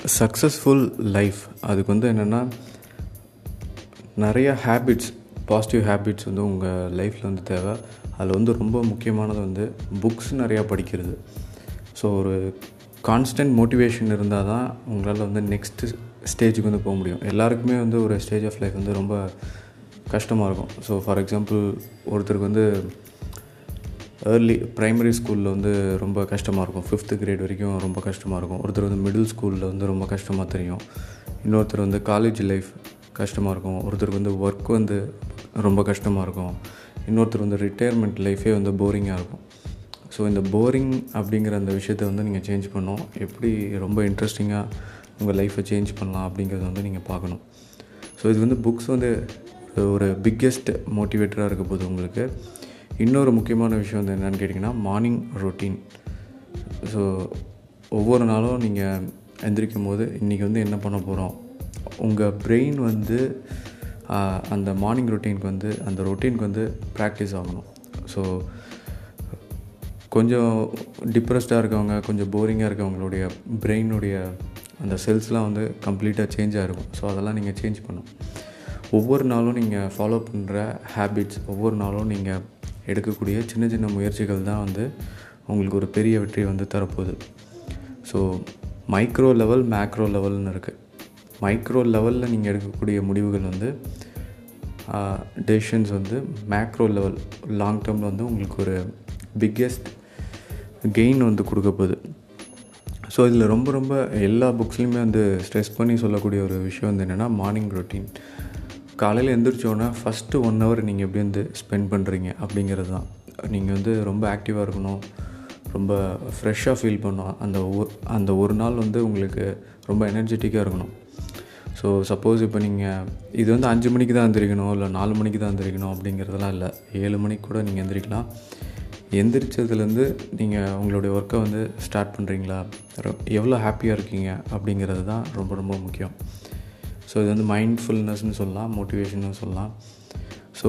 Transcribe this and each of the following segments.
successful life அதுக்கு வந்து என்னென்னா நிறைய ஹேபிட்ஸ் பாசிட்டிவ் ஹேபிட்ஸ் வந்து உங்கள் லைஃப்பில் வந்து தேவை அதில் வந்து ரொம்ப முக்கியமானது வந்து புக்ஸ் நிறையா படிக்கிறது ஸோ ஒரு கான்ஸ்டன்ட் மோட்டிவேஷன் இருந்தால் தான் உங்களால் வந்து நெக்ஸ்ட்டு ஸ்டேஜுக்கு வந்து போக முடியும் எல்லாருக்குமே வந்து ஒரு ஸ்டேஜ் ஆஃப் லைஃப் வந்து ரொம்ப கஷ்டமாக இருக்கும் ஸோ ஃபார் எக்ஸாம்பிள் ஒருத்தருக்கு வந்து ஏர்லி ப்ரைமரி ஸ்கூலில் வந்து ரொம்ப கஷ்டமாக இருக்கும் ஃபிஃப்த்து கிரேட் வரைக்கும் ரொம்ப கஷ்டமாக இருக்கும் ஒருத்தர் வந்து மிடில் ஸ்கூலில் வந்து ரொம்ப கஷ்டமாக தெரியும் இன்னொருத்தர் வந்து காலேஜ் லைஃப் கஷ்டமாக இருக்கும் ஒருத்தருக்கு வந்து ஒர்க் வந்து ரொம்ப கஷ்டமாக இருக்கும் இன்னொருத்தர் வந்து ரிட்டையர்மெண்ட் லைஃபே வந்து போரிங்காக இருக்கும் ஸோ இந்த போரிங் அப்படிங்கிற அந்த விஷயத்தை வந்து நீங்கள் சேஞ்ச் பண்ணணும் எப்படி ரொம்ப இன்ட்ரெஸ்டிங்காக உங்கள் லைஃப்பை சேஞ்ச் பண்ணலாம் அப்படிங்கிறத வந்து நீங்கள் பார்க்கணும் ஸோ இது வந்து புக்ஸ் வந்து ஒரு பிக்கெஸ்ட் மோட்டிவேட்டராக இருக்க போகுது உங்களுக்கு இன்னொரு முக்கியமான விஷயம் வந்து என்னென்னு கேட்டிங்கன்னா மார்னிங் ரொட்டீன் ஸோ ஒவ்வொரு நாளும் நீங்கள் எந்திரிக்கும் போது இன்றைக்கி வந்து என்ன பண்ண போகிறோம் உங்கள் பிரெயின் வந்து அந்த மார்னிங் ரொட்டீனுக்கு வந்து அந்த ரொட்டீனுக்கு வந்து ப்ராக்டிஸ் ஆகணும் ஸோ கொஞ்சம் டிப்ரெஸ்டாக இருக்கவங்க கொஞ்சம் போரிங்காக இருக்கவங்களுடைய பிரெயினுடைய அந்த செல்ஸ்லாம் வந்து கம்ப்ளீட்டாக சேஞ்ச் ஆகிருக்கும் ஸோ அதெல்லாம் நீங்கள் சேஞ்ச் பண்ணும் ஒவ்வொரு நாளும் நீங்கள் ஃபாலோ பண்ணுற ஹேபிட்ஸ் ஒவ்வொரு நாளும் நீங்கள் எடுக்கக்கூடிய சின்ன சின்ன முயற்சிகள் தான் வந்து உங்களுக்கு ஒரு பெரிய வெற்றி வந்து தரப்போகுது ஸோ மைக்ரோ லெவல் மேக்ரோ லெவல்னு இருக்குது மைக்ரோ லெவலில் நீங்கள் எடுக்கக்கூடிய முடிவுகள் வந்து டெசிஷன்ஸ் வந்து மேக்ரோ லெவல் லாங் டேர்மில் வந்து உங்களுக்கு ஒரு பிக்கெஸ்ட் கெயின் வந்து கொடுக்க போகுது ஸோ இதில் ரொம்ப ரொம்ப எல்லா புக்ஸ்லையுமே வந்து ஸ்ட்ரெஸ் பண்ணி சொல்லக்கூடிய ஒரு விஷயம் வந்து என்னென்னா மார்னிங் ரொட்டீன் காலையில் எந்திரிச்சோன்னே ஃபஸ்ட்டு ஒன் ஹவர் நீங்கள் எப்படி வந்து ஸ்பெண்ட் பண்ணுறீங்க அப்படிங்கிறது தான் நீங்கள் வந்து ரொம்ப ஆக்டிவாக இருக்கணும் ரொம்ப ஃப்ரெஷ்ஷாக ஃபீல் பண்ணணும் அந்த ஒ அந்த ஒரு நாள் வந்து உங்களுக்கு ரொம்ப எனர்ஜெட்டிக்காக இருக்கணும் ஸோ சப்போஸ் இப்போ நீங்கள் இது வந்து அஞ்சு மணிக்கு தான் எந்திரிக்கணும் இல்லை நாலு மணிக்கு தான் எந்திரிக்கணும் அப்படிங்கிறதெல்லாம் இல்லை ஏழு மணிக்கு கூட நீங்கள் எந்திரிக்கலாம் எந்திரிச்சதுலேருந்து நீங்கள் உங்களுடைய ஒர்க்கை வந்து ஸ்டார்ட் பண்ணுறீங்களா எவ்வளோ ஹாப்பியாக இருக்கீங்க அப்படிங்கிறது தான் ரொம்ப ரொம்ப முக்கியம் ஸோ இது வந்து மைண்ட்ஃபுல்னஸ்னு சொல்லலாம் மோட்டிவேஷன்னு சொல்லலாம் ஸோ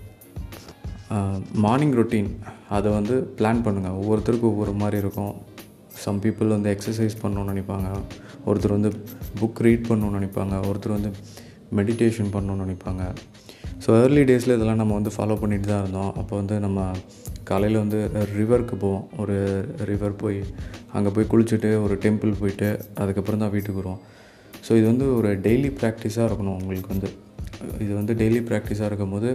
மார்னிங் ரொட்டீன் அதை வந்து பிளான் பண்ணுங்கள் ஒவ்வொருத்தருக்கும் ஒவ்வொரு மாதிரி இருக்கும் சம் பீப்புள் வந்து எக்ஸசைஸ் பண்ணணும்னு நினைப்பாங்க ஒருத்தர் வந்து புக் ரீட் பண்ணணும்னு நினைப்பாங்க ஒருத்தர் வந்து மெடிடேஷன் பண்ணணும்னு நினைப்பாங்க ஸோ ஏர்லி டேஸில் இதெல்லாம் நம்ம வந்து ஃபாலோ பண்ணிட்டு தான் இருந்தோம் அப்போ வந்து நம்ம காலையில் வந்து ரிவருக்கு போவோம் ஒரு ரிவர் போய் அங்கே போய் குளிச்சுட்டு ஒரு டெம்பிள் போயிட்டு அதுக்கப்புறம் தான் வீட்டுக்கு வருவோம் ஸோ இது வந்து ஒரு டெய்லி ப்ராக்டிஸாக இருக்கணும் உங்களுக்கு வந்து இது வந்து டெய்லி ப்ராக்டிஸாக இருக்கும் போது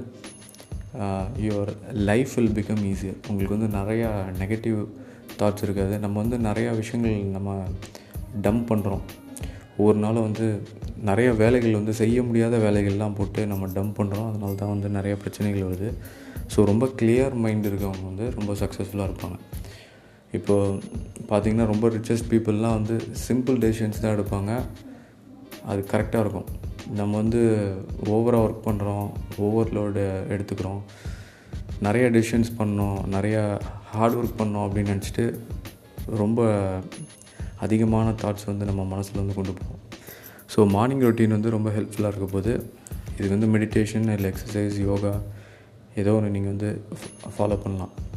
your life will become easier உங்களுக்கு வந்து நிறையா நெகட்டிவ் தாட்ஸ் இருக்காது நம்ம வந்து நிறையா விஷயங்கள் நம்ம டம்ப் பண்ணுறோம் ஒவ்வொரு நாளும் வந்து நிறைய வேலைகள் வந்து செய்ய முடியாத வேலைகள்லாம் போட்டு நம்ம டம்ப் பண்ணுறோம் அதனால தான் வந்து நிறைய பிரச்சனைகள் வருது ஸோ ரொம்ப கிளியர் மைண்ட் இருக்கவங்க வந்து ரொம்ப சக்ஸஸ்ஃபுல்லாக இருப்பாங்க இப்போது பார்த்திங்கன்னா ரொம்ப ரிச்சஸ்ட் பீப்புளெலாம் வந்து சிம்பிள் டெசிஷன்ஸ் தான் எடுப்பாங்க அது கரெக்டாக இருக்கும் நம்ம வந்து ஓவராக ஒர்க் பண்ணுறோம் ஓவர்லோடு எடுத்துக்கிறோம் நிறைய டெசிஷன்ஸ் பண்ணோம் நிறையா ஹார்ட் ஒர்க் பண்ணோம் அப்படின்னு நினச்சிட்டு ரொம்ப அதிகமான தாட்ஸ் வந்து நம்ம மனசில் வந்து கொண்டு போவோம் ஸோ மார்னிங் ரொட்டீன் வந்து ரொம்ப ஹெல்ப்ஃபுல்லாக இருக்க போது இது வந்து மெடிடேஷன் இல்லை எக்ஸசைஸ் யோகா ஏதோ ஒன்று நீங்கள் வந்து ஃபாலோ பண்ணலாம்